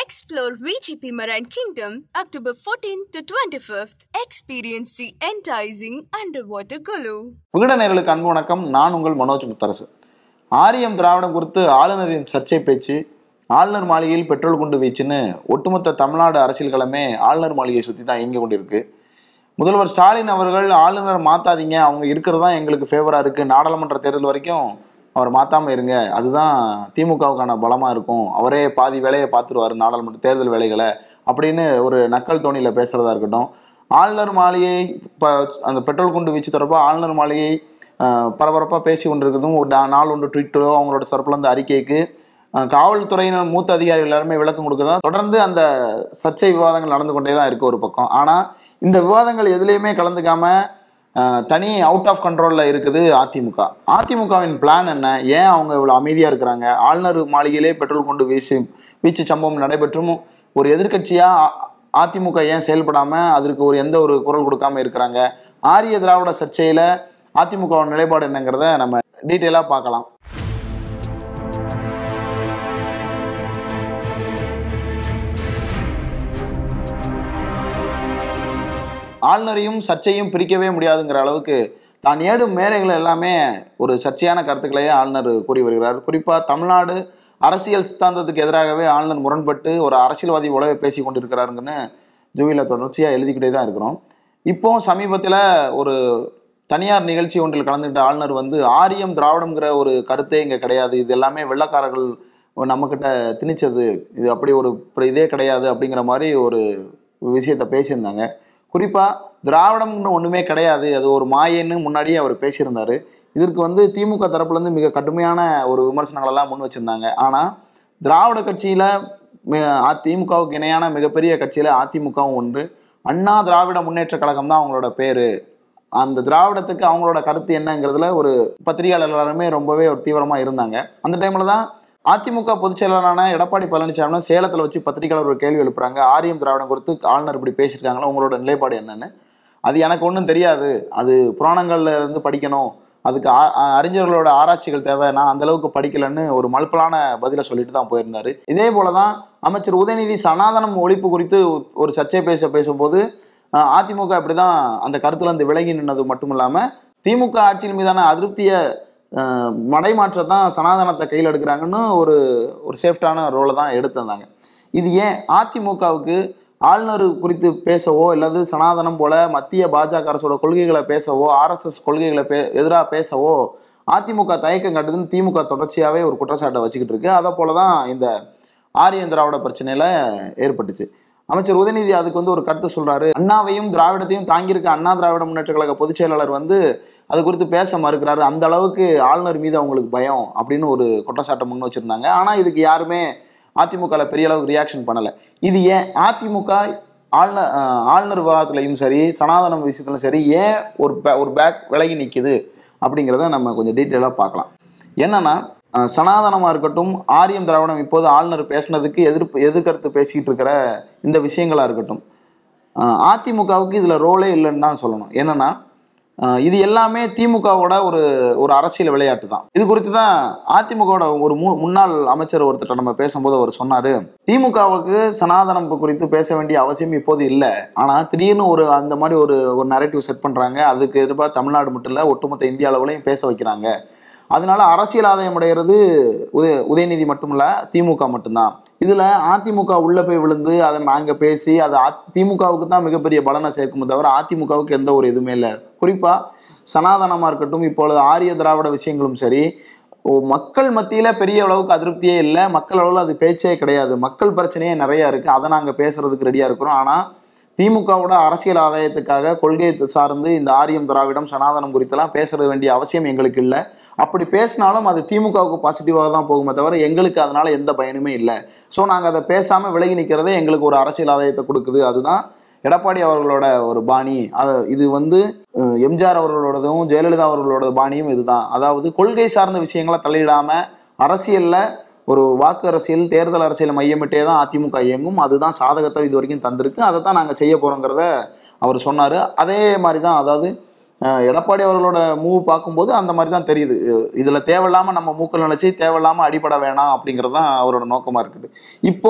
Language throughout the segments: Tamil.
Explore VGP Marine Kingdom October 14th to 25th. Experience the enticing underwater glow. விகடநேர்களுக்கு அன்பு வணக்கம் நான் உங்கள் மனோஜ் முத்தரசு ஆரியம் திராவிடம் குறித்து ஆளுநரின் சர்ச்சை பேச்சு ஆளுநர் மாளிகையில் பெட்ரோல் குண்டு வீச்சுன்னு ஒட்டுமொத்த தமிழ்நாடு அரசியல் களமே ஆளுநர் மாளிகையை சுற்றி தான் இயங்கி கொண்டிருக்கு முதல்வர் ஸ்டாலின் அவர்கள் ஆளுநர் மாத்தாதீங்க அவங்க இருக்கிறது தான் எங்களுக்கு ஃபேவராக இருக்குது நாடாளுமன்ற தேர்தல் வரைக்கும் அவர் மாத்தாமல் இருங்க அதுதான் திமுகவுக்கான பலமாக இருக்கும் அவரே பாதி வேலையை பார்த்துருவார் நாடாளுமன்ற தேர்தல் வேலைகளை அப்படின்னு ஒரு நக்கல் தோணியில் பேசுகிறதா இருக்கட்டும் ஆளுநர் மாளிகை இப்போ அந்த பெட்ரோல் குண்டு வீச்சு தொடர்பாக ஆளுநர் மாளிகை பரபரப்பாக பேசி கொண்டிருக்கிறதும் ஒரு நா- நாள் ஒன்று ட்விட்டரோ அவங்களோட தரப்புல இருந்து அறிக்கைக்கு அஹ், காவல்துறையினர் மூத்த அதிகாரிகள் எல்லாருமே விளக்கம் கொடுக்குதா தொடர்ந்து அந்த சர்ச்சை விவாதங்கள் நடந்து கொண்டே தான் இருக்கு ஒரு பக்கம் ஆனால் இந்த விவாதங்கள் எதுலேயுமே கலந்துக்காம அஹ், தனி அவுட் ஆஃப் கண்ட்ரோலில் இருக்குது அதிமுக அதிமுகவின் பிளான் என்ன ஏன் அவங்க இவ்வளோ அமைதியாக இருக்கிறாங்க ஆளுநர் மாளிகையிலே பெட்ரோல் கொண்டு வீசி வீச்சு சம்பவம் நடைபெற்றும் ஒரு எதிர்க்கட்சியாக அதிமுக ஏன் செயல்படாமல் அதற்கு ஒரு எந்த ஒரு குரல் கொடுக்காம இருக்கிறாங்க ஆரிய திராவிட சர்ச்சையில் அதிமுகவோட நிலைப்பாடு என்னங்கிறத நம்ம டீட்டெயிலாக பார்க்கலாம் ஆளுநரையும் சர்ச்சையும் பிரிக்கவே முடியாதுங்கிற அளவுக்கு தான் ஏடும் மேடைகள் எல்லாமே ஒரு சர்ச்சையான கருத்துக்களையே ஆளுநர் கூறி வருகிறார் குறிப்பாக தமிழ்நாடு அரசியல் சித்தாந்தத்துக்கு எதிராகவே ஆளுநர் முரண்பட்டு ஒரு அரசியல்வாதி உலக பேசி கொண்டிருக்கிறாருங்கன்னு ஜூவியில் தொடர்ச்சியாக எழுதிக்கிட்டே தான் இருக்கிறோம் இப்போ சமீபத்தில் ஒரு தனியார் நிகழ்ச்சி ஒன்றில் கலந்துக்கிட்ட ஆளுநர் வந்து ஆரியம் திராவிடம்ங்கிற ஒரு கருத்தே இங்கே கிடையாது இது எல்லாமே வெள்ளக்காரர்கள் நம்மக்கிட்ட திணிச்சது இது அப்படி ஒரு இப்படி இதே கிடையாது அப்படிங்கிற மாதிரி ஒரு விஷயத்த பேசியிருந்தாங்க குறிப்பாக திராவிடம்னு ஒன்றுமே கிடையாது அது ஒரு மாயன்னு முன்னாடியே அவர் பேசியிருந்தார் இதற்கு வந்து திமுக தரப்புலேருந்து மிக கடுமையான ஒரு விமர்சனங்களெல்லாம் முன் வச்சுருந்தாங்க ஆனால் திராவிட கட்சியில் திமுகவுக்கு இணையான மிகப்பெரிய கட்சியில் அதிமுகவும் ஒன்று அண்ணா திராவிட முன்னேற்ற கழகம் தான் அவங்களோட பேர் அந்த திராவிடத்துக்கு அவங்களோட கருத்து என்னங்கிறதுல ஒரு பத்திரிகையாளர் எல்லாருமே ரொம்பவே ஒரு தீவிரமாக இருந்தாங்க அந்த டைமில் தான் அதிமுக பொதுச் செயலாளரான எடப்பாடி பழனிசாமி சேலத்தில் வச்சு பத்திரிகையாளர் ஒரு கேள்வி எழுப்புறாங்க ஆரியம் திராவிடம் குறித்து ஆளுநர் இப்படி பேசியிருக்காங்களா உங்களோட நிலைப்பாடு என்னன்னு அது எனக்கு ஒன்றும் தெரியாது அது புராணங்கள்ல இருந்து படிக்கணும் அதுக்கு ஆ- ஆ- அறிஞர்களோட ஆராய்ச்சிகள் தேவை நான் அந்த அளவுக்கு படிக்கலைன்னு ஒரு மல்பலான பதிலை சொல்லிட்டு தான் போயிருந்தாரு இதே போல தான் அமைச்சர் உதயநிதி சனாதனம் ஒழிப்பு குறித்து ஒரு சர்ச்சை பேச பேசும்போது ஆஹ், அதிமுக இப்படி தான் அந்த கருத்துல இருந்து விலகி நின்னது மட்டும் இல்லாமல் திமுக ஆட்சியின் மீதான அதிருப்தியை ஆஹ், மடைமாற்றத்தான் சனாதனத்தை கையில் எடுக்கிறாங்கன்னு ஒரு ஒரு சேஃப்டான ரோலை தான் எடுத்திருந்தாங்க இது ஏன் அதிமுகவுக்கு ஆளுநர் குறித்து பேசவோ அல்லது சனாதனம் போல மத்திய பாஜக அரசோட கொள்கைகளை பேசவோ ஆர்எஸ்எஸ் கொள்கைகளை பே எதிராக பேசவோ அதிமுக தயக்கம் காட்டுதுன்னு திமுக தொடர்ச்சியாகவே ஒரு குற்றச்சாட்டை வச்சுக்கிட்டு இருக்கு அதை போல தான் இந்த ஆரியன் திராவிட பிரச்சனையில் ஏற்பட்டுச்சு அமைச்சர் உதயநிதி அதுக்கு வந்து ஒரு கருத்து சொல்றாரு அண்ணாவையும் திராவிடத்தையும் தாங்கியிருக்க அண்ணா திராவிட முன்னேற்ற கழக பொதுச் செயலாளர் வந்து அது குறித்து பேச மறுக்கிறாரு அந்த அளவுக்கு ஆளுநர் மீது அவங்களுக்கு பயம் அப்படின்னு ஒரு குற்றச்சாட்டை முன் வச்சிருந்தாங்க ஆனால் இதுக்கு யாருமே அதிமுகவில் பெரிய அளவுக்கு ரியாக்ஷன் பண்ணலை இது ஏன் அதிமுக ஆளுநர் அஹ், ஆளுநர் விவகாரத்துலையும் சரி சனாதனம் விஷயத்துலையும் சரி ஏன் ஒரு பே- ஒரு பேக் விலகி நிற்கிது அப்படிங்கிறத நம்ம கொஞ்சம் டீட்டெயிலாக பார்க்கலாம் என்னன்னா அஹ், சனாதனமாக இருக்கட்டும் ஆரியம் திராவிடம் இப்போது ஆளுநர் பேசுனதுக்கு எதிர்ப்பு எதிர்கருத்து பேசிக்கிட்டு இருக்கிற இந்த விஷயங்களாக இருக்கட்டும் அஹ், அதிமுகவுக்கு இதில் ரோலே இல்லைன்னு தான் சொல்லணும் என்னன்னா அஹ், இது எல்லாமே திமுகவோட ஒரு ஒரு அரசியல் விளையாட்டு தான் இது குறித்து தான் அதிமுகவோட ஒரு மு முன்னாள் அமைச்சர் ஒருத்தர் நம்ம பேசும்போது அவர் சொன்னார் திமுகவுக்கு சனாதனம் குறித்து பேச வேண்டிய அவசியம் இப்போது இல்லை ஆனால் திடீர்னு ஒரு அந்த மாதிரி ஒரு ஒரு நரேட்டிவ் செட் பண்ணுறாங்க அதுக்கு எதிர்ப்பாக தமிழ்நாடு மட்டும் இல்லை ஒட்டுமொத்த இந்திய அளவுலையும் பேச வைக்கிறாங்க அதனால அரசியல் ஆதாயம் அடைகிறது உதய உதயநிதி மட்டுமில்ல திமுக மட்டும்தான் இதில் அதிமுக உள்ளே போய் விழுந்து அதை நாங்கள் பேசி அது அ- திமுகவுக்கு தான் மிகப்பெரிய பலனை சேர்க்குமே தவிர அதிமுகவுக்கு எந்த ஒரு இதுவுமே இல்லை குறிப்பாக சனாதனமாக இருக்கட்டும் இப்பொழுது ஆரிய திராவிட விஷயங்களும் சரி ஓ, மக்கள் மத்தியில் பெரிய அளவுக்கு அதிருப்தியே இல்லை மக்கள் அளவில் அது பேச்சே கிடையாது மக்கள் பிரச்சனையே நிறையா இருக்குது அதை நாங்கள் பேசுறதுக்கு ரெடியாக இருக்கிறோம் ஆனால் திமுகவோட அரசியல் ஆதாயத்துக்காக கொள்கையை சார்ந்து இந்த ஆரியம் திராவிடம் சனாதனம் குறித்தெல்லாம் பேசுறது வேண்டிய அவசியம் எங்களுக்கு இல்லை அப்படி பேசினாலும் அது திமுகவுக்கு பாசிட்டிவாக தான் போகுமே தவிர எங்களுக்கு அதனால எந்த பயனுமே இல்லை ஸோ நாங்கள் அதை பேசாமல் விலகி நிற்கிறதே எங்களுக்கு ஒரு அரசியல் ஆதாயத்தை கொடுக்குது அதுதான் எடப்பாடி அவர்களோட ஒரு பாணி அது இது வந்து அஹ், எம்ஜிஆர் அவர்களோடதும் ஜெயலலிதா அவர்களோட பாணியும் இதுதான் அதாவது கொள்கை சார்ந்த விஷயங்களை தலையிடாமல் அரசியலில் ஒரு வாக்கு அரசியல் தேர்தல் அரசியல் மையமிட்டே தான் அதிமுக இயங்கும் அதுதான் சாதகத்தை இது வரைக்கும் தந்திருக்கு அதை தான் நாங்கள் செய்ய போகிறோங்கிறத அவர் சொன்னார் அதே மாதிரி தான் அதாவது அஹ், எடப்பாடி அவர்களோட மூவ் பார்க்கும்போது அந்த மாதிரி தான் தெரியுது இதில் தேவையில்லாமல் நம்ம மூக்கில் நினச்சி தேவையில்லாமல் அடிபட வேணாம் அப்படிங்கிறது தான் அவரோட நோக்கமாக இருக்குது இப்போ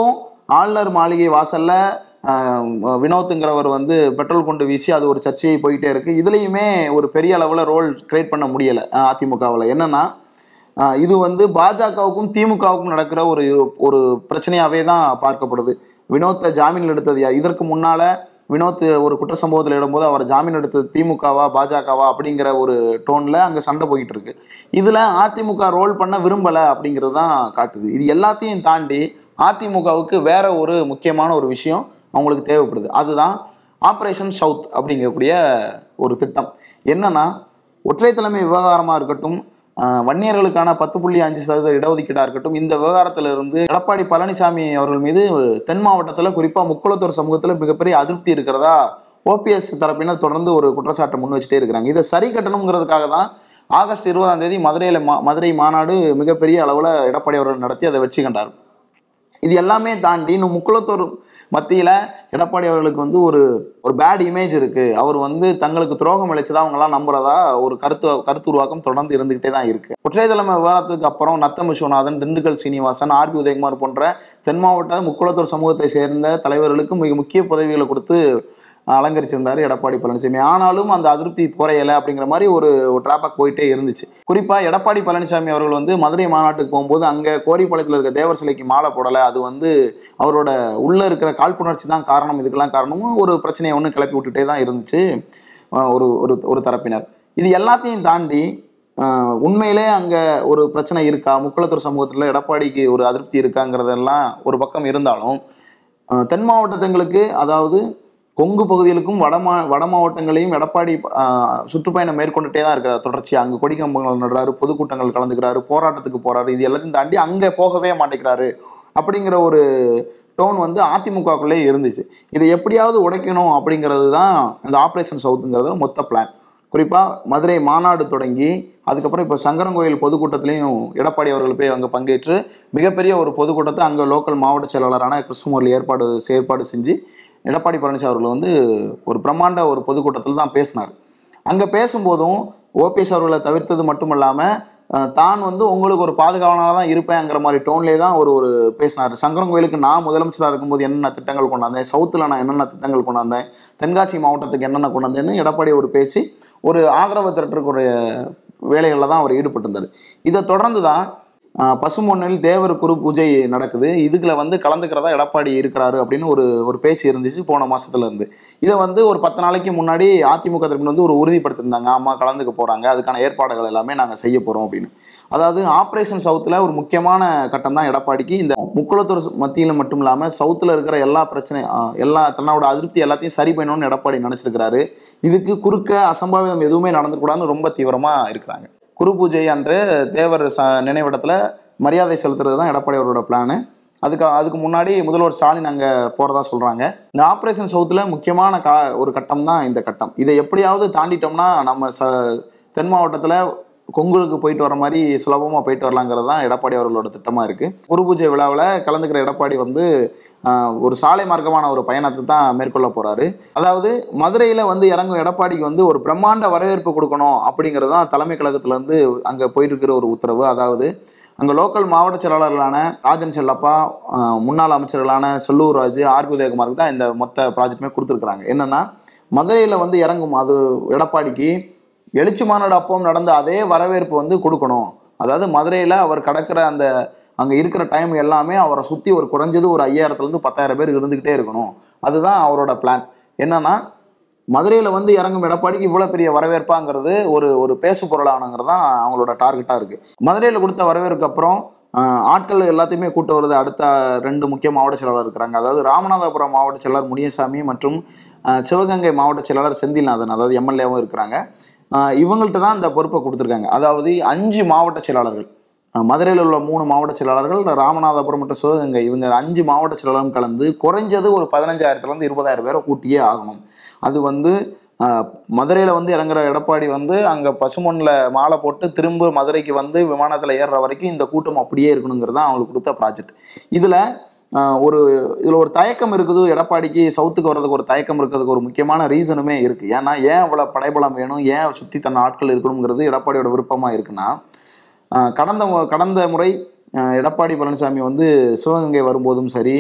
ஆளுநர் மாளிகை வாசல்ல ஆஹ், வினோத்துங்கிறவர் வந்து பெட்ரோல் கொண்டு வீசி அது ஒரு சர்ச்சையை போயிட்டே இருக்கு இதுலேயுமே ஒரு பெரிய அளவில் ரோல் கிரியேட் பண்ண முடியலை அதிமுகவில் என்னன்னா ஆஹ், இது வந்து பாஜகவுக்கும் திமுகவுக்கும் நடக்கிற ஒரு ஒரு பிரச்சனையாவே தான் பார்க்கப்படுது வினோத்தை ஜாமீனில் எடுத்தது யார் இதற்கு முன்னால வினோத் ஒரு குற்ற சம்பவத்தில் இடும்போது அவர் ஜாமீன் எடுத்தது திமுகவா பாஜகவா அப்படிங்கிற ஒரு டோன்ல அங்க சண்டை போய்கிட்டு இருக்கு இதுல அதிமுக ரோல் பண்ண விரும்பல அப்படிங்கிறது தான் காட்டுது இது எல்லாத்தையும் தாண்டி அதிமுகவுக்கு வேற ஒரு முக்கியமான ஒரு விஷயம் அவங்களுக்கு தேவைப்படுது அதுதான் ஆப்ரேஷன் சவுத் அப்படிங்கக்கூடிய ஒரு திட்டம் என்னன்னா ஒற்றை தலைமை விவகாரமாக இருக்கட்டும் ஆஹ் வன்னியர்களுக்கான பத்து புள்ளி அஞ்சு சதவீத இடஒதுக்கீடாக இருக்கட்டும் இந்த விவகாரத்துல இருந்து எடப்பாடி பழனிசாமி அவர்கள் மீது தென் மாவட்டத்தில் குறிப்பாக முக்குளத்தூர் சமூகத்தில் மிகப்பெரிய அதிருப்தி இருக்கிறதா ஓபிஎஸ் தரப்பினர் தொடர்ந்து ஒரு குற்றச்சாட்டை முன் வச்சுட்டே இருக்கிறாங்க இதை சரி கட்டணுங்கிறதுக்காக தான் ஆகஸ்ட் இருபதாம் தேதி மதுரையில் மா மதுரை மாநாடு மிகப்பெரிய அளவில் எடப்பாடி அவர்கள் நடத்தி அதை வெற்றி கண்டார் இது எல்லாமே தாண்டி இன்னும் முக்குளத்தூர் மத்தியில் எடப்பாடி அவர்களுக்கு வந்து ஒரு ஒரு பேட் இமேஜ் இருக்கு அவர் வந்து தங்களுக்கு துரோகம் இழைச்சதா அவங்களாம் நம்புறதா ஒரு கருத்து கருத்து உருவாக்கம் தொடர்ந்து இருந்துகிட்டே தான் இருக்கு ஒற்றை தலைமை விவகாரத்துக்கு அப்புறம் நத்தம் விஸ்வநாதன் திண்டுக்கல் சீனிவாசன் ஆர்பி உதயகுமார் போன்ற தென் மாவட்ட முக்குளத்தூர் சமூகத்தை சேர்ந்த தலைவர்களுக்கு மிக முக்கிய பதவிகளை கொடுத்து அலங்கரிச்சிருந்தாரு எடப்பாடி பழனிசாமி ஆனாலும் அந்த அதிருப்தி குறையலை அப்படிங்கிற மாதிரி ஒரு ஒரு டிராபக் போயிட்டே இருந்துச்சு குறிப்பா எடப்பாடி பழனிசாமி அவர்கள் வந்து மதுரை மாநாட்டுக்கு போகும்போது அங்க கோரிப்பாளையத்தில் இருக்க தேவர் சிலைக்கு மாலை போடலை அது வந்து அவரோட உள்ள இருக்கிற காழ்ப்புணர்ச்சி தான் காரணம் இதுக்கெல்லாம் காரணமும் ஒரு பிரச்சனையை ஒன்று கிளப்பி விட்டுட்டே தான் இருந்துச்சு அஹ் ஒரு ஒரு ஒரு தரப்பினர் இது எல்லாத்தையும் தாண்டி ஆஹ் உண்மையிலே அங்கே ஒரு பிரச்சனை இருக்கா முக்குளத்தூர் சமூகத்தில் எடப்பாடிக்கு ஒரு அதிருப்தி இருக்காங்கிறதெல்லாம் ஒரு பக்கம் இருந்தாலும் ஆஹ் தென் மாவட்டத்துங்களுக்கு அதாவது கொங்கு பகுதிகளுக்கும் வட மா வட மாவட்டங்களையும் எடப்பாடி ஆஹ் சுற்றுப்பயணம் மேற்கொண்டுட்டே தான் இருக்கிறார் தொடர்ச்சியாக அங்கே கொடிக்கம்பங்கள் நடுறாரு பொதுக்கூட்டங்கள் கலந்துக்கிறாரு போராட்டத்துக்கு போறாரு இது எல்லாத்தையும் தாண்டி அங்கே போகவே மாட்டேங்கிறாரு அப்படிங்கிற ஒரு டோன் வந்து அதிமுகக்குள்ளே இருந்துச்சு இதை எப்படியாவது உடைக்கணும் அப்படிங்கிறது தான் இந்த ஆப்ரேஷன் சவுத்துங்கிறது மொத்த பிளான் குறிப்பாக மதுரை மாநாடு தொடங்கி அதுக்கப்புறம் இப்போ சங்கரங்கோயில் பொதுக்கூட்டத்திலையும் எடப்பாடி அவர்கள் போய் அங்கே பங்கேற்று மிகப்பெரிய ஒரு பொதுக்கூட்டத்தை அங்கே லோக்கல் மாவட்ட செயலாளரான கிருஷ்ணமுரளி ஏற்பாடு ஏற்பாடு செஞ்சு எடப்பாடி பழனிசாமி அவர்கள் வந்து ஒரு பிரம்மாண்ட ஒரு பொதுக்கூட்டத்தில் தான் பேசினார் அங்கே பேசும்போதும் ஓபிஎஸ் அவர்களை தவிர்த்தது மட்டும் இல்லாமல் தான் வந்து உங்களுக்கு ஒரு பாதுகாவலனாக தான் இருப்பேங்கிற மாதிரி டோன்லேயே தான் ஒரு ஒரு பேசினார் சங்கரங்கோயிலுக்கு நான் முதலமைச்சராக இருக்கும்போது என்னென்ன திட்டங்கள் கொண்டாந்தேன் சவுத்தில் நான் என்னென்ன திட்டங்கள் கொண்டாந்தேன் தென்காசி மாவட்டத்துக்கு என்னென்ன கொண்டாந்தேன்னு எடப்பாடி ஒரு பேசி ஒரு ஆதரவு திரட்டக்கூடிய வேலைகளில் தான் அவர் ஈடுபட்டிருந்தார் இதை தொடர்ந்து தான் ஆஹ், பசும்பொன்னில் தேவர் குரு பூஜை நடக்குது இதுக்குள்ள வந்து கலந்துக்கிறதா எடப்பாடி இருக்கிறாரு அப்படின்னு ஒரு ஒரு பேச்சு இருந்துச்சு போன மாசத்துல இருந்து இதை வந்து ஒரு பத்து நாளைக்கு முன்னாடி அதிமுக தரப்பில் வந்து ஒரு உறுதிப்படுத்திருந்தாங்க ஆமா கலந்துக்க போறாங்க அதுக்கான ஏற்பாடுகள் எல்லாமே நாங்கள் செய்ய போறோம் அப்படின்னு அதாவது ஆப்ரேஷன் சவுத்தில் ஒரு முக்கியமான கட்டம் தான் எடப்பாடிக்கு இந்த முக்குளத்தூர் மத்தியில் மட்டும் இல்லாமல் சவுத்தில் இருக்கிற எல்லா பிரச்சனை ஆஹ், எல்லா தன்னோட அதிருப்தி எல்லாத்தையும் சரி பண்ணணும்னு எடப்பாடி நினச்சிருக்கிறாரு இதுக்கு குறுக்க அசம்பாவிதம் எதுவுமே நடந்துக்கூடாதுன்னு ரொம்ப தீவிரமாக இருக்கிறாங்க குரு பூஜை அன்று தேவர் ச நினைவிடத்தில் மரியாதை செலுத்துறது தான் எடப்பாடி அவரோட பிளானு அதுக்கு அதுக்கு முன்னாடி முதல்வர் ஸ்டாலின் அங்கே போகிறதா சொல்கிறாங்க இந்த ஆப்ரேஷன் சவுத்தில் முக்கியமான கா ஒரு கட்டம் தான் இந்த கட்டம் இதை எப்படியாவது தாண்டிட்டோம்னா நம்ம ச தென் மாவட்டத்தில் கொங்குலுக்கு போயிட்டு வர மாதிரி சுலபமாக போயிட்டு வரலாங்கிறது தான் எடப்பாடி அவர்களோட திட்டமாக இருக்குது குரு பூஜை விழாவில் கலந்துக்கிற எடப்பாடி வந்து ஆஹ், ஒரு சாலை மார்க்கமான ஒரு பயணத்தை தான் மேற்கொள்ள போகிறாரு அதாவது மதுரையில் வந்து இறங்கும் எடப்பாடிக்கு வந்து ஒரு பிரம்மாண்ட வரவேற்பு கொடுக்கணும் அப்படிங்கிறது தான் தலைமை கழகத்துலேருந்து அங்கே போயிட்டு இருக்கிற ஒரு உத்தரவு அதாவது அங்கே லோக்கல் மாவட்ட செயலாளர்களான ராஜன் செல்லப்பா ஆஹ், முன்னாள் அமைச்சர்களான செல்லூர் ராஜு ஆர்பி உதயகுமாருக்கு தான் இந்த மொத்த ப்ராஜெக்ட்டுமே கொடுத்துருக்குறாங்க என்னென்னா மதுரையில் வந்து இறங்கும் அது எடப்பாடிக்கு எழுச்சி மாநாடு அப்பவும் நடந்த அதே வரவேற்பு வந்து கொடுக்கணும் அதாவது மதுரையில் அவர் கடக்கிற அந்த அங்கே இருக்கிற டைம் எல்லாமே அவரை சுற்றி ஒரு குறைஞ்சது ஒரு ஐயாயிரத்துலேருந்து பத்தாயிரம் பேர் இருந்துக்கிட்டே இருக்கணும் அதுதான் அவரோட பிளான் என்னன்னா மதுரையில் வந்து இறங்கும் எடப்பாடிக்கு இவ்வளோ பெரிய வரவேற்பாங்கிறது ஒரு ஒரு பேசு பொருளானங்கிறது தான் அவங்களோட டார்கெட்டாக இருக்குது மதுரையில் கொடுத்த வரவேற்புக்கு அப்புறம் ஆஹ், ஆட்கள் எல்லாத்தையுமே கூட்டு வருது அடுத்த ரெண்டு முக்கிய மாவட்ட செயலாளர் இருக்கிறாங்க அதாவது ராமநாதபுரம் மாவட்ட செயலாளர் முனியசாமி மற்றும் ஆஹ், சிவகங்கை மாவட்ட செயலாளர் செந்தில்நாதன் அதாவது எம்எல்ஏவும் இருக்கிறாங்க ஆஹ், இவங்கள்ட்ட தான் இந்த பொறுப்பை கொடுத்துருக்காங்க அதாவது அஞ்சு மாவட்ட செயலாளர்கள் ஆஹ், மதுரையில் உள்ள மூணு மாவட்ட செயலாளர்கள் ராமநாதபுரம் மற்றும் சிவகங்கை இவங்க அஞ்சு மாவட்ட செயலாளரும் கலந்து குறைஞ்சது ஒரு பதினஞ்சாயிரத்துலேருந்து இருபதாயிரம் பேரை கூட்டியே ஆகணும் அது வந்து மதுரையில் வந்து இறங்குற எடப்பாடி வந்து அங்கே பசுமொன்னில் மாலை போட்டு திரும்ப மதுரைக்கு வந்து விமானத்தில் ஏறுற வரைக்கும் இந்த கூட்டம் அப்படியே இருக்கணுங்கிறது தான் அவங்களுக்கு கொடுத்த ப்ராஜெக்ட் இதில் ஒரு இதில் ஒரு தயக்கம் இருக்குது எடப்பாடிக்கு சவுத்துக்கு வர்றதுக்கு ஒரு தயக்கம் இருக்கிறதுக்கு ஒரு முக்கியமான ரீசனுமே இருக்குது ஏன்னா ஏன் அவ்வளோ படைபலம் வேணும் ஏன் சுற்றி தன் ஆட்கள் இருக்கணுங்கிறது எடப்பாடியோட விருப்பமாக இருக்குன்னா ஆஹ் கடந்த மு- கடந்த முறை ஆஹ் எடப்பாடி பழனிசாமி வந்து சிவகங்கை வரும்போதும் சரி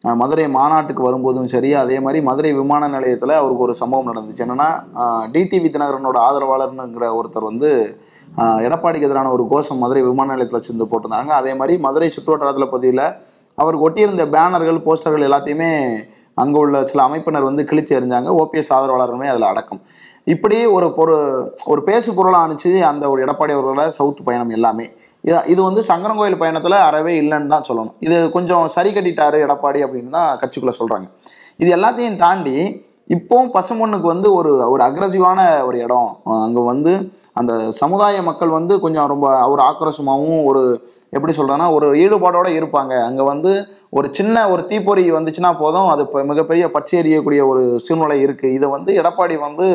அஹ், மதுரை மாநாட்டுக்கு வரும்போதும் சரி அதே மாதிரி மதுரை விமான நிலையத்தில் அவருக்கு ஒரு சம்பவம் நடந்துச்சு என்னன்னா டிடிவி தினகரனோட ஆதரவாளர்னுங்கிற ஒருத்தர் வந்து அஹ், எடப்பாடிக்கு எதிரான ஒரு கோஷம் மதுரை விமான நிலையத்தில் வச்சிருந்து போட்டிருந்தாங்க அதே மாதிரி மதுரை சுற்றுவட்டாரத்தில் பகுதியில் அவருக்கு ஒட்டியிருந்த பேனர்கள் போஸ்டர்கள் எல்லாத்தையுமே அங்கே உள்ள சில அமைப்பினர் வந்து கிழிச்சு எறிஞ்சாங்க ஓபிஎஸ் ஆதரவாளருமே அதில் அடக்கம் இப்படி ஒரு பொரு ஒரு பேசு பொருளாக அனுப்பிச்சு அந்த ஒரு எடப்பாடி அவர்களோட சவுத் பயணம் எல்லாமே இது இது வந்து சங்கரங்கோயில் பயணத்தில் அறவே இல்லைன்னு தான் சொல்லணும் இது கொஞ்சம் சரி கட்டிட்டாரு எடப்பாடி அப்படின்னு தான் கட்சிக்குள்ளே சொல்கிறாங்க இது எல்லாத்தையும் தாண்டி இப்போ பசுமொன்னுக்கு வந்து ஒரு ஒரு அக்ரஸிவான ஒரு இடம் அங்கே வந்து அந்த சமுதாய மக்கள் வந்து கொஞ்சம் ரொம்ப ஒரு ஆக்ரோஷமாகவும் ஒரு எப்படி சொல்கிறேன்னா ஒரு ஈடுபாடோட இருப்பாங்க அங்கே வந்து ஒரு சின்ன ஒரு தீப்பொறி வந்துச்சுன்னா போதும் அது இப்போ மிகப்பெரிய பச்சை எறியக்கூடிய ஒரு சூழ்நிலை இருக்குது இதை வந்து எடப்பாடி வந்து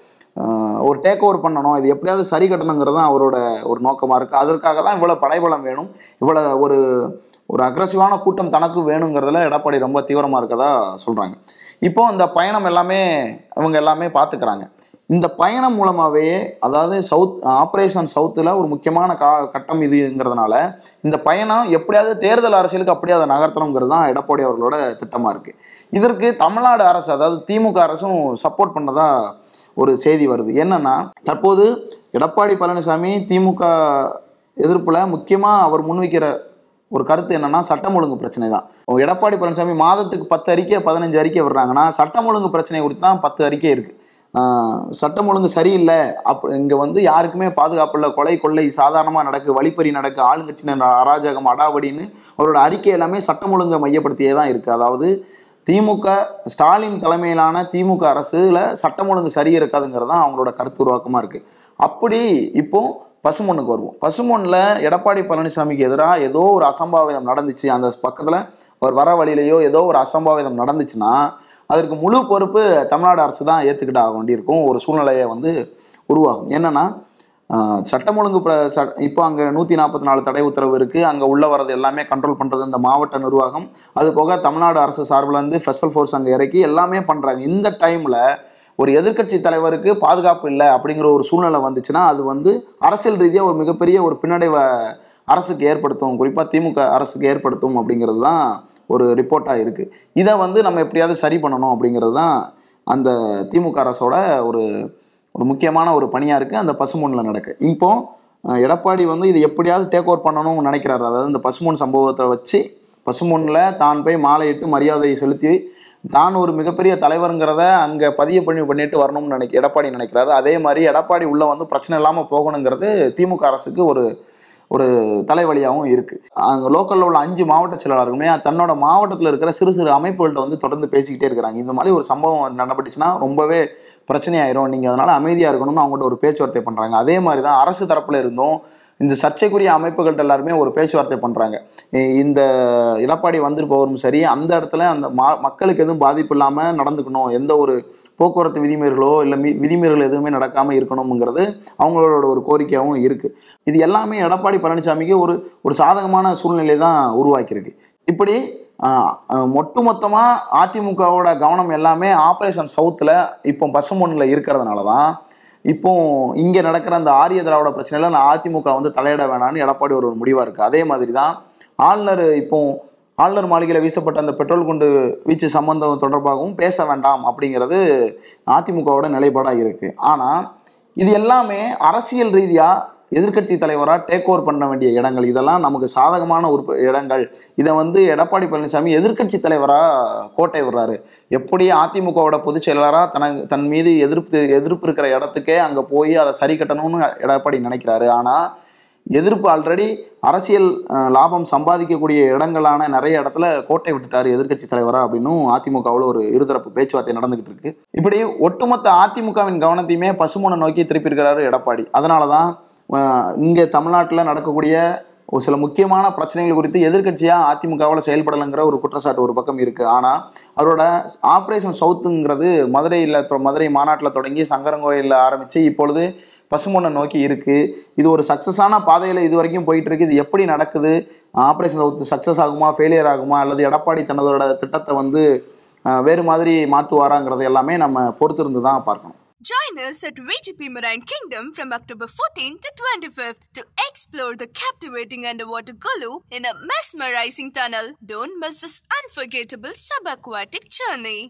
ஆஹ், ஒரு டேக் ஓவர் பண்ணணும் இது எப்படியாவது சரி கட்டணுங்கிறது தான் அவரோட ஒரு நோக்கமாக இருக்குது அதற்காக தான் இவ்வளோ படைபலம் வேணும் இவ்வளோ ஒரு ஒரு அக்ரஸிவான கூட்டம் தனக்கு வேணுங்கிறதுல எடப்பாடி ரொம்ப தீவிரமாக இருக்கதா சொல்கிறாங்க இப்போ இந்த பயணம் எல்லாமே இவங்க எல்லாமே பார்த்துக்கிறாங்க இந்த பயணம் மூலமாகவே அதாவது சவுத் ஆப்ரேஷன் சவுத்தில் ஒரு முக்கியமான கா கட்டம் இதுங்கிறதுனால இந்த பயணம் எப்படியாவது தேர்தல் அரசியலுக்கு அப்படியே அதை நகர்த்தணுங்கிறது தான் எடப்பாடி அவர்களோட திட்டமாக இருக்குது இதற்கு தமிழ்நாடு அரசு அதாவது திமுக அரசும் சப்போர்ட் பண்ணதா ஒரு செய்தி வருது என்னன்னா தற்போது எடப்பாடி பழனிசாமி திமுக எதிர்ப்புல முக்கியமாக அவர் முன்வைக்கிற ஒரு கருத்து என்னன்னா சட்டம் ஒழுங்கு பிரச்சனை தான் எடப்பாடி பழனிசாமி மாதத்துக்கு பத்து அறிக்கை பதினஞ்சு அறிக்கை விடுறாங்கன்னா சட்டம் ஒழுங்கு பிரச்சனை குறித்து தான் பத்து அறிக்கை இருக்கு ஆஹ் சட்டம் ஒழுங்கு சரியில்லை அப் இங்கே வந்து யாருக்குமே பாதுகாப்பு இல்லை கொலை கொள்ளை சாதாரணமாக நடக்கு வழிப்பறி நடக்கு ஆளுங்கட்சியினர் அராஜகம் அடாவடின்னு அவரோட அறிக்கை எல்லாமே சட்டம் ஒழுங்கை மையப்படுத்தியே தான் இருக்குது அதாவது திமுக ஸ்டாலின் தலைமையிலான திமுக அரசுல சட்டம் ஒழுங்கு சரி இருக்காதுங்கிறது தான் அவங்களோட கருத்து உருவாக்கமாக இருக்குது அப்படி இப்போ பசுமொன்னுக்கு வருவோம் பசுமொன்னில் எடப்பாடி பழனிசாமிக்கு எதிராக ஏதோ ஒரு அசம்பாவிதம் நடந்துச்சு அந்த பக்கத்தில் அவர் வர வழியிலையோ ஏதோ ஒரு அசம்பாவிதம் நடந்துச்சுன்னா அதற்கு முழு பொறுப்பு தமிழ்நாடு அரசு தான் ஏற்றுக்கிட்டு ஆக வேண்டியிருக்கும் ஒரு சூழ்நிலையை வந்து உருவாகும் என்னன்னா ஆஹ், சட்டம் ஒழுங்கு பிர சட் இப்போ அங்கே நூற்றி நாற்பத்தி நாலு தடை உத்தரவு இருக்குது அங்கே உள்ள வரது எல்லாமே கண்ட்ரோல் பண்ணுறது இந்த மாவட்ட நிர்வாகம் அது போக தமிழ்நாடு அரசு சார்பில் இருந்து ஸ்பெஷல் ஃபோர்ஸ் அங்கே இறக்கி எல்லாமே பண்ணுறாங்க இந்த டைமில் ஒரு எதிர்க்கட்சி தலைவருக்கு பாதுகாப்பு இல்லை அப்படிங்கிற ஒரு சூழ்நிலை வந்துச்சுன்னா அது வந்து அரசியல் ரீதியாக ஒரு மிகப்பெரிய ஒரு பின்னடைவை அரசுக்கு ஏற்படுத்தும் குறிப்பாக திமுக அரசுக்கு ஏற்படுத்தும் அப்படிங்கிறது தான் ஒரு ரிப்போர்ட்டாக இருக்குது இதை வந்து நம்ம எப்படியாவது சரி பண்ணணும் அப்படிங்கிறது தான் அந்த திமுக அரசோட ஒரு ஒரு முக்கியமான ஒரு பணியாக இருக்குது அந்த பசுமொன்னில் நடக்கு இப்போ அஹ், எடப்பாடி வந்து இது எப்படியாவது டேக் ஓவர் பண்ணணும்னு நினைக்கிறாரு அதாவது இந்த பசுமொன் சம்பவத்தை வச்சு பசுமொன்னில் தான் போய் மாலையிட்டு மரியாதையை செலுத்தி தான் ஒரு மிகப்பெரிய தலைவருங்கிறத அங்கே பதிய பண்ணி பண்ணிட்டு வரணும்னு நினைக்க எடப்பாடி நினைக்கிறாரு அதே மாதிரி எடப்பாடி உள்ளே வந்து பிரச்சனை இல்லாமல் போகணுங்கிறது திமுக அரசுக்கு ஒரு ஒரு தலைவலியாகவும் இருக்குது அங்கே லோக்கலில் உள்ள அஞ்சு மாவட்ட செயலாளர்களுமே தன்னோட மாவட்டத்தில் இருக்கிற சிறு சிறு அமைப்புகள்கிட்ட வந்து தொடர்ந்து பேசிக்கிட்டே இருக்கிறாங்க இந்த மாதிரி ஒரு சம்பவம் நடந்துச்சுன்னா ரொம்பவே பிரச்சனையாயிரும் நீங்கள் அதனால் அமைதியாக இருக்கணும்னு அவங்கள்ட்ட ஒரு பேச்சுவார்த்தை பண்ணுறாங்க அதே மாதிரி தான் அரசு தரப்பில் இருந்தும் இந்த சர்ச்சைக்குரிய அமைப்புகள்ட்ட எல்லாருமே ஒரு பேச்சுவார்த்தை பண்ணுறாங்க இந்த எடப்பாடி வந்திருப்பவரும் சரி அந்த இடத்துல அந்த மா மக்களுக்கு எதுவும் பாதிப்பு இல்லாமல் நடந்துக்கணும் எந்த ஒரு போக்குவரத்து விதிமீறலோ இல்லை மீ விதிமீறல் எதுவுமே நடக்காமல் இருக்கணுங்கிறது அவங்களோட ஒரு கோரிக்கையாகவும் இருக்குது இது எல்லாமே எடப்பாடி பழனிசாமிக்கு ஒரு ஒரு சாதகமான சூழ்நிலை தான் உருவாக்கியிருக்கு இப்படி ஆஹ், ஆஹ், ஒட்டுமொத்தமாக அதிமுகவோட கவனம் எல்லாமே ஆப்ரேஷன் சவுத்தில் இப்போ பசுமொன்னில் இருக்கிறதுனால தான் இப்போ இங்கே நடக்கிற அந்த ஆரிய திராவிட பிரச்சனையில நான் அதிமுக வந்து தலையிட வேணாம்னு எடப்பாடி ஒரு ஒரு முடிவாக இருக்குது அதே மாதிரி தான் ஆளுநர் இப்போ ஆளுநர் மாளிகையில் வீசப்பட்ட அந்த பெட்ரோல் குண்டு வீச்சு சம்பந்தம் தொடர்பாகவும் பேச வேண்டாம் அப்படிங்கிறது அதிமுகவோட நிலைப்பாடாக இருக்குது ஆனால் இது எல்லாமே அரசியல் ரீதியாக எதிர்க்கட்சி தலைவராக டேக் ஓவர் பண்ண வேண்டிய இடங்கள் இதெல்லாம் நமக்கு சாதகமான உறுப்பு இடங்கள் இதை வந்து எடப்பாடி பழனிசாமி எதிர்க்கட்சி தலைவராக கோட்டை விடுறாரு எப்படி அதிமுகவோட பொதுச் செயலாளராக தனக்கு தன் மீது எதிர்ப்பு எதிர்ப்பு இருக்கிற இடத்துக்கே அங்கே போய் அதை சரி கட்டணும்னு எடப்பாடி நினைக்கிறாரு ஆனால் எதிர்ப்பு ஆல்ரெடி அரசியல் அஹ், லாபம் சம்பாதிக்கக்கூடிய இடங்களான நிறைய இடத்துல கோட்டை விட்டுட்டாரு எதிர்க்கட்சி தலைவரா அப்படின்னும் அதிமுகவில் ஒரு இருதரப்பு பேச்சுவார்த்தை நடந்துகிட்டு இருக்கு இப்படி ஒட்டுமொத்த அதிமுகவின் கவனத்தையுமே பசுமனை நோக்கி திருப்பியிருக்கிறாரு எடப்பாடி அதனால தான் இங்கே தமிழ்நாட்டில் நடக்கக்கூடிய ஒரு சில முக்கியமான பிரச்சனைகள் குறித்து எதிர்க்கட்சியாக அதிமுகவில் செயல்படலைங்கிற ஒரு குற்றச்சாட்டு ஒரு பக்கம் இருக்குது ஆனால் அவரோட ஆப்ரேஷன் சவுத்துங்கிறது மதுரையில் தொ- மதுரை மாநாட்டில் தொடங்கி சங்கரங்கோயிலில் ஆரம்பித்து இப்பொழுது பசுமொன்னை நோக்கி இருக்குது இது ஒரு சக்ஸஸான பாதையில் இது வரைக்கும் போயிட்டு இருக்கு இது எப்படி நடக்குது ஆப்ரேஷன் சவுத் சக்ஸஸ் ஆகுமா ஃபெயிலியர் ஆகுமா அல்லது எடப்பாடி தன்னதோட திட்டத்தை வந்து அஹ், வேறு மாதிரி மாற்றுவாராங்கிறது எல்லாமே நம்ம பொறுத்திருந்து தான் பார்க்கணும் Join us at VGP Marine Kingdom from October 14th to 25th to explore the captivating underwater Gulu in a mesmerizing tunnel. Don't miss this unforgettable subaquatic journey.